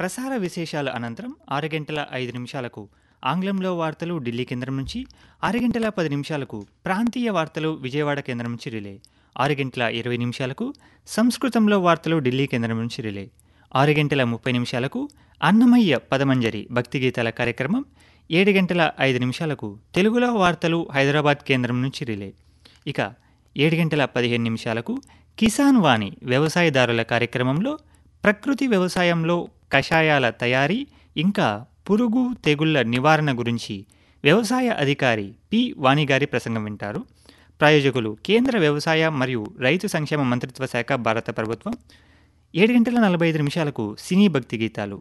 ప్రసార విశేషాల అనంతరం ఆరు గంటల ఐదు నిమిషాలకు ఆంగ్లంలో వార్తలు ఢిల్లీ కేంద్రం నుంచి ఆరు గంటల పది నిమిషాలకు ప్రాంతీయ వార్తలు విజయవాడ కేంద్రం నుంచి రిలే ఆరు గంటల ఇరవై నిమిషాలకు సంస్కృతంలో వార్తలు ఢిల్లీ కేంద్రం నుంచి రిలే ఆరు గంటల ముప్పై నిమిషాలకు అన్నమయ్య పదమంజరి భక్తి గీతాల కార్యక్రమం ఏడు గంటల ఐదు నిమిషాలకు తెలుగులో వార్తలు హైదరాబాద్ కేంద్రం నుంచి రిలే ఇక ఏడు గంటల పదిహేను నిమిషాలకు కిసాన్ వాణి వ్యవసాయదారుల కార్యక్రమంలో ప్రకృతి వ్యవసాయంలో కషాయాల తయారీ ఇంకా పురుగు తెగుళ్ల నివారణ గురించి వ్యవసాయ అధికారి పి వాణిగారి ప్రసంగం వింటారు ప్రాయోజకులు కేంద్ర వ్యవసాయ మరియు రైతు సంక్షేమ మంత్రిత్వ శాఖ భారత ప్రభుత్వం ఏడు గంటల నలభై ఐదు నిమిషాలకు సినీ భక్తి గీతాలు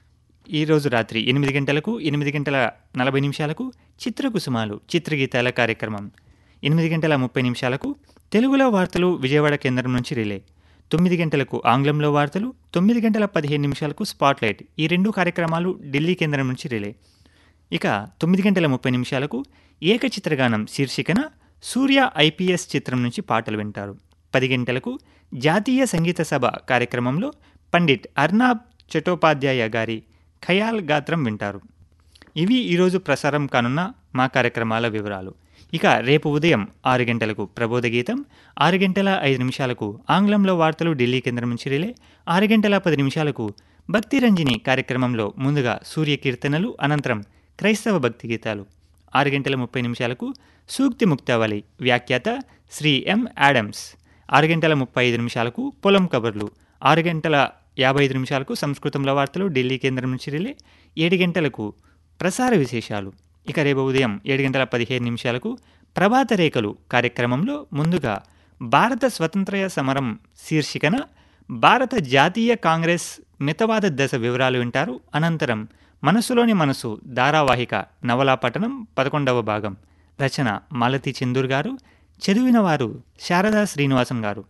ఈరోజు రాత్రి ఎనిమిది గంటలకు ఎనిమిది గంటల నలభై నిమిషాలకు చిత్రకుసుమాలు చిత్రగీతాల కార్యక్రమం ఎనిమిది గంటల ముప్పై నిమిషాలకు తెలుగులో వార్తలు విజయవాడ కేంద్రం నుంచి రిలే తొమ్మిది గంటలకు ఆంగ్లంలో వార్తలు తొమ్మిది గంటల పదిహేను నిమిషాలకు స్పాట్లైట్ ఈ రెండు కార్యక్రమాలు ఢిల్లీ కేంద్రం నుంచి రిలే ఇక తొమ్మిది గంటల ముప్పై నిమిషాలకు ఏకచిత్రగానం శీర్షికన సూర్య ఐపీఎస్ చిత్రం నుంచి పాటలు వింటారు పది గంటలకు జాతీయ సంగీత సభ కార్యక్రమంలో పండిట్ అర్నాబ్ చటోపాధ్యాయ గారి ఖయాల్ గాత్రం వింటారు ఇవి ఈరోజు ప్రసారం కానున్న మా కార్యక్రమాల వివరాలు ఇక రేపు ఉదయం ఆరు గంటలకు ప్రబోధ గీతం ఆరు గంటల ఐదు నిమిషాలకు ఆంగ్లంలో వార్తలు ఢిల్లీ కేంద్రం నుంచి రిలే ఆరు గంటల పది నిమిషాలకు భక్తి రంజని కార్యక్రమంలో ముందుగా సూర్య కీర్తనలు అనంతరం క్రైస్తవ భక్తి గీతాలు ఆరు గంటల ముప్పై నిమిషాలకు సూక్తి ముక్తావళి వ్యాఖ్యాత శ్రీ ఎం యాడమ్స్ ఆరు గంటల ముప్పై ఐదు నిమిషాలకు పొలం కబర్లు ఆరు గంటల యాభై ఐదు నిమిషాలకు సంస్కృతంలో వార్తలు ఢిల్లీ కేంద్రం నుంచి రిలే ఏడు గంటలకు ప్రసార విశేషాలు ఇక రేపు ఉదయం ఏడు గంటల పదిహేను నిమిషాలకు ప్రభాత రేఖలు కార్యక్రమంలో ముందుగా భారత స్వతంత్ర సమరం శీర్షికన భారత జాతీయ కాంగ్రెస్ మితవాద దశ వివరాలు వింటారు అనంతరం మనసులోని మనసు ధారావాహిక నవలా పఠనం పదకొండవ భాగం రచన మాలతి చందూర్ గారు చదివిన వారు శారదా శ్రీనివాసన్ గారు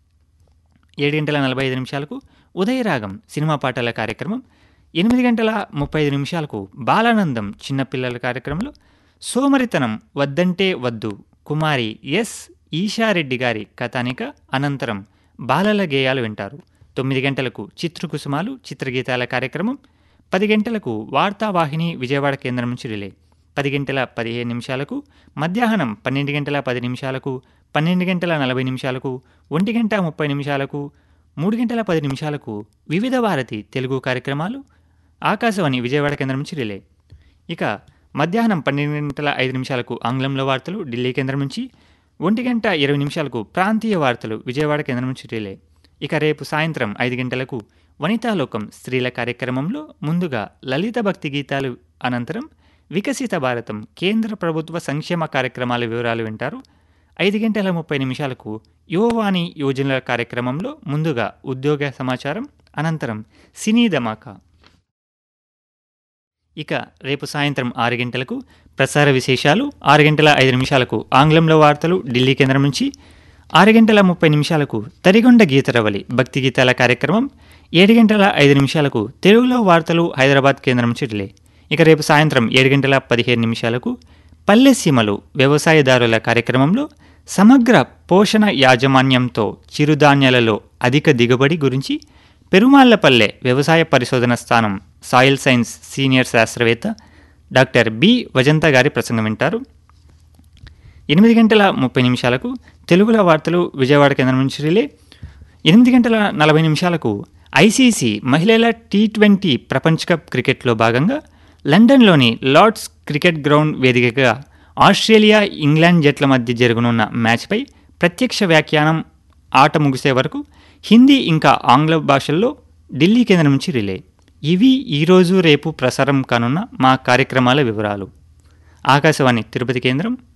ఏడు గంటల నలభై ఐదు నిమిషాలకు ఉదయరాగం సినిమా పాటల కార్యక్రమం ఎనిమిది గంటల ముప్పై ఐదు నిమిషాలకు బాలానందం చిన్నపిల్లల కార్యక్రమంలో సోమరితనం వద్దంటే వద్దు కుమారి ఎస్ ఈషారెడ్డి గారి కథానిక అనంతరం బాలల గేయాలు వింటారు తొమ్మిది గంటలకు చిత్రకుసుమాలు చిత్రగీతాల కార్యక్రమం పది గంటలకు వార్తావాహిని విజయవాడ కేంద్రం నుంచి రిలే పది గంటల పదిహేను నిమిషాలకు మధ్యాహ్నం పన్నెండు గంటల పది నిమిషాలకు పన్నెండు గంటల నలభై నిమిషాలకు ఒంటి గంట ముప్పై నిమిషాలకు మూడు గంటల పది నిమిషాలకు వివిధ భారతి తెలుగు కార్యక్రమాలు ఆకాశవాణి విజయవాడ కేంద్రం నుంచి రిలే ఇక మధ్యాహ్నం పన్నెండు గంటల ఐదు నిమిషాలకు ఆంగ్లంలో వార్తలు ఢిల్లీ కేంద్రం నుంచి ఒంటి గంట ఇరవై నిమిషాలకు ప్రాంతీయ వార్తలు విజయవాడ కేంద్రం నుంచి రిలే ఇక రేపు సాయంత్రం ఐదు గంటలకు వనితాలోకం స్త్రీల కార్యక్రమంలో ముందుగా లలిత భక్తి గీతాలు అనంతరం వికసిత భారతం కేంద్ర ప్రభుత్వ సంక్షేమ కార్యక్రమాల వివరాలు వింటారు ఐదు గంటల ముప్పై నిమిషాలకు యువవాణి యోజనల కార్యక్రమంలో ముందుగా ఉద్యోగ సమాచారం అనంతరం సినీ ధమాకా ఇక రేపు సాయంత్రం ఆరు గంటలకు ప్రసార విశేషాలు ఆరు గంటల ఐదు నిమిషాలకు ఆంగ్లంలో వార్తలు ఢిల్లీ కేంద్రం నుంచి ఆరు గంటల ముప్పై నిమిషాలకు తరిగొండ గీతరవలి భక్తి గీతాల కార్యక్రమం ఏడు గంటల ఐదు నిమిషాలకు తెలుగులో వార్తలు హైదరాబాద్ కేంద్రం నుంచి రిలే ఇక రేపు సాయంత్రం ఏడు గంటల పదిహేను నిమిషాలకు పల్లె సీమలు వ్యవసాయదారుల కార్యక్రమంలో సమగ్ర పోషణ యాజమాన్యంతో చిరుధాన్యాలలో అధిక దిగుబడి గురించి పెరుమాళ్లపల్లె వ్యవసాయ పరిశోధన స్థానం సాయిల్ సైన్స్ సీనియర్ శాస్త్రవేత్త డాక్టర్ బి వజంత గారి ప్రసంగం వింటారు ఎనిమిది గంటల ముప్పై నిమిషాలకు తెలుగులో వార్తలు విజయవాడ కేంద్రం నుంచి రిలే ఎనిమిది గంటల నలభై నిమిషాలకు ఐసీసీ మహిళల టీ ట్వంటీ ప్రపంచ కప్ క్రికెట్లో భాగంగా లండన్లోని లార్డ్స్ క్రికెట్ గ్రౌండ్ వేదికగా ఆస్ట్రేలియా ఇంగ్లాండ్ జట్ల మధ్య జరగనున్న మ్యాచ్పై ప్రత్యక్ష వ్యాఖ్యానం ఆట ముగిసే వరకు హిందీ ఇంకా ఆంగ్ల భాషల్లో ఢిల్లీ కేంద్రం నుంచి రిలే ఇవి ఈరోజు రేపు ప్రసారం కానున్న మా కార్యక్రమాల వివరాలు ఆకాశవాణి తిరుపతి కేంద్రం